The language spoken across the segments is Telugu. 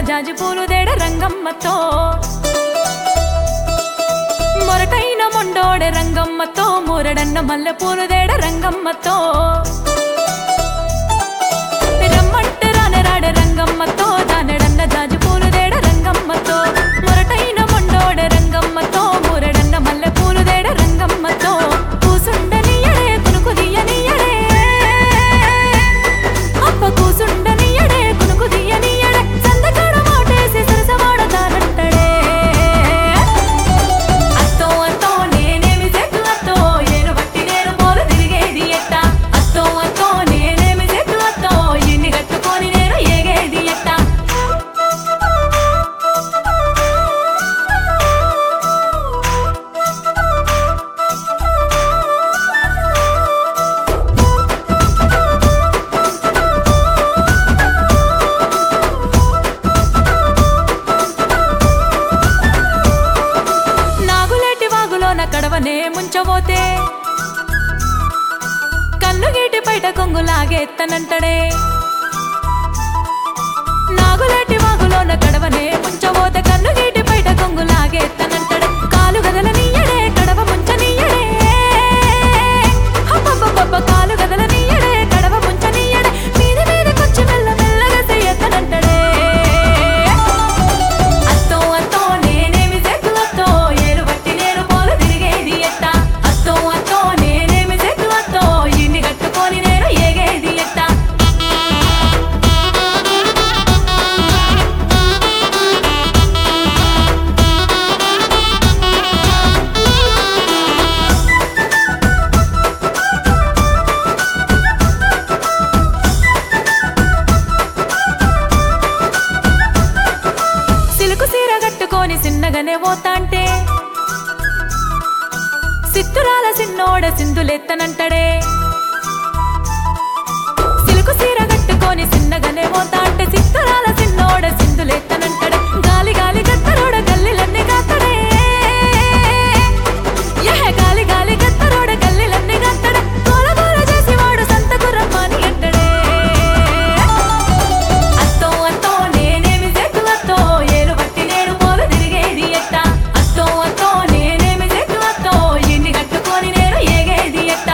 జాజి పూలు దేడ రంగమ్మతో మొరటైన మొండోడె రంగమ్మతో మూరడన్న మల్లె పూలు దేడ రంగమ్మతో రమ్మంటే రానే రాడే రంగమ్మతో దానెడన్న జాజి పూలు దేడ రంగమ్మతో మొరటైన మొండోడె రంగమ్మతో మూరడన్న మల్లె పూలు దేడ రంగమ్మతో కూసుండనియడే కునుకు దియనియడే అప్ప కూసుండనియడే కునుకు దియనియడే సందకాడ మాటేసి సరసవాడతానంటడే అత్తో అత్తో నేనేమి చెట్టు అత్తో ఏను బట్టి నేను పోలు తిరిగేది ఎట్ట అత్తో అత్తో నేనేమి చెట్టు అత్తో ఇన్ని కట్టుకొని నేను ఏగేది ఎట్ట నాగులేటి వాగులోన కడవనే ముంచబోతే కన్నుగేటి బయట కొంగులాగేత్తనంటడే నాగులేటి వాగులోన కడవనే ముంచబోతే కన్నుగేటి బయట కొంగులాగేత్తనంటడే కాలు గదలనీయడే కడవ ముంచనీయడే అబ్బబ్బబ్బబ్బ కాలు గదలనీయడే కడవ ముంచనీయడే మీద మీదకొచ్చి మెల్ల మెల్లగా చెయ్యత్తనంటడే అత్తో అత్తో నేనేమి చెట్టు అత్తో ఏలు బట్టి నేను పోలు తిరిగేది ఎట్ట అత్తో అత్తో నేనేమి చెట్టు అత్తో ఇన్ని కట్టుకొని నేను ఏగేది ఎట్ట సిలుకు సీర కట్టుకొని సిన్నగానే పోతాంటే సిత్తురాల సిన్నోడ సింధులెత్తనంటడే సిలుకు సీర కట్టుకొని సిన్నగానే పోతాంటే సిత్తురాల సిన్నోడ సింధులెత్తనంటడే గాలి గాలి గత్తరోడ గల్లిలన్నీ గాతడే ఎహ గాలి గాలి గత్తరోడ గల్లిలన్నీ గాతడే గోల గోల చేసి వాడు సంతకు రమ్మని అంటడే అత్తో అత్తో నేనేమి చెట్టు అత్తో ఏలు బట్టి నేను పోలు తిరిగేది ఎట్ట అత్తో అత్తో నేనేమి చెట్టు అత్తో ఇన్ని కట్టుకొని నేను ఏగేది ఎట్ట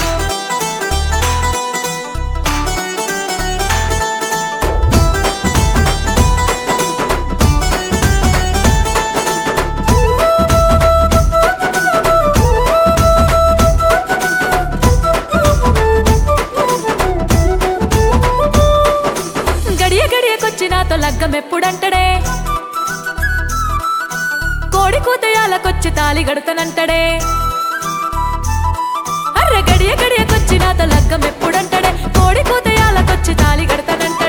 గడియ గడియకొచ్చి నాతో లగ్గం ఎప్పుడంటడే కోడి కూతయాలకొచ్చి తాలి గడతనంటడే అర్ర గడియ గడియకొచ్చి నాతో లగ్గం ఎప్పుడంటడే కోడి కూతయాలకొచ్చి తాలి గడతనంటడే